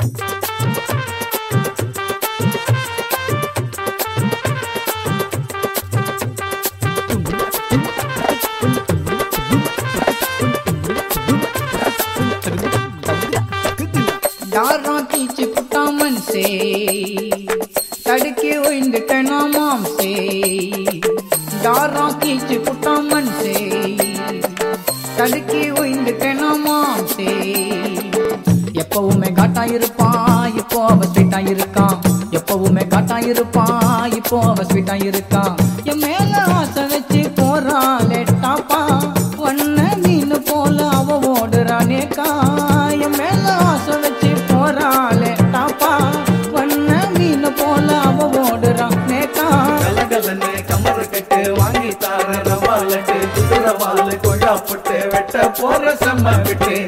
யாரும் தீச்சு புட்டாமன் சே தடுக்கி ஒய்ந்துட்டனா மாம்சே யாரும் தீச்சு புட்டாமன் சே தடுக்கி ஒய்ந்துட்டனா மாம்சே எப்பவுமே காட்டா இருப்பான் இப்போ அவ ஸ்வீட்டா இருக்கான் எப்பவுமே காட்டா இருப்பான் இப்போ அவ ஸ்வீட்டா இருக்கான் என் மேல ஆசை வச்சு போறான் லேட்டாப்பா வண்ண மீன் போல அவ ஓடுறானேக்கா என் மேல ஆசை வச்சு போறான் லேட்டாப்பா வண்ண மீன் போல அவ ஓடுறானேக்கா கலகலன்னு கமரு கட்டு வாங்கி தார ரவாலட்டு குதிரை வாழு கொழா புட்டு வெட்ட போற செம்ம விட்டு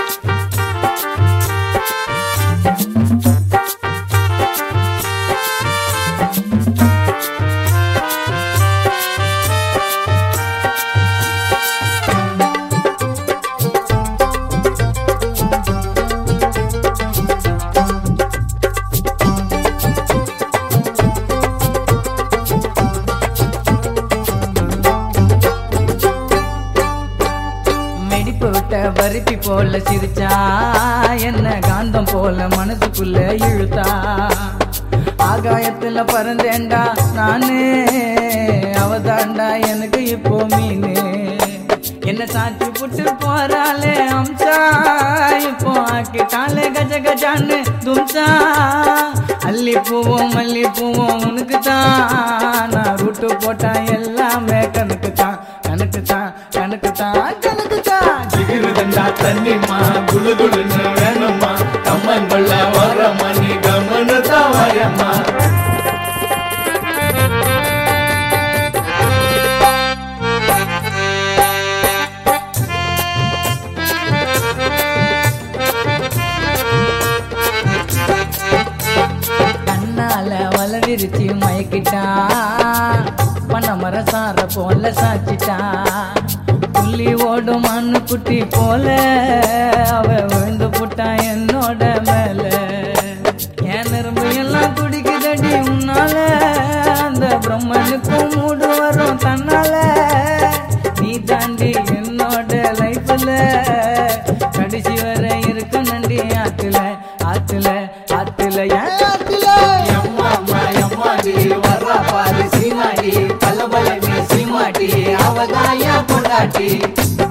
மெடிப்பு விட்ட பருத்தி போல சிரிச்சா என்ன காந்தம் போல மனசுக்குள்ள இழுத்தா ஆகாயத்துல பறந்தேன்டா நானு அவதாண்டா எனக்கு இப்போ மீனு என்ன சாட்சி புட்டு போறாளே அம்சா இப்போ ஆக்கிட்டாலே கஜ கஜான்னு தும்சா அள்ளி பூவோம் மல்லி பூவோம் உனக்கு தான் நான் ரூட்டு போட்டா எல்லாமே கணக்கு தான் கணக்கு தான் கணக்கு தான் கணக்கு தான் சிகிருதண்டா தண்ணிமா குளு குளுன்னு வேணுமா கம்மன் கொள்ள வரமா நீ கம்மனு தான் வரமா கண்ணால வல விரிச்சு மயக்கிட்டா பணமர சார போல சாச்சிட்டா புள்ளி ஓடும் மண்ணு குட்டி போல அவ விழுந்து புட்டா என்னோட மேல என் நரம்பு எல்லாம் துடிக்குதடி உன்னால அந்த பிரம்மனுக்கும் மூடு வரும் தன்னால நீ தாண்டி என்னோட லைஃப்ல கடைசி வரை இருக்க நண்டி ஆத்துல ஆத்துல ஆத்துல ஏன் ஆத்துல எம்மாமா எம்மாடி வர்றா பாரு சீமாடி பல பல நீ சீமாடி அவதாயா பொண்டாட்டி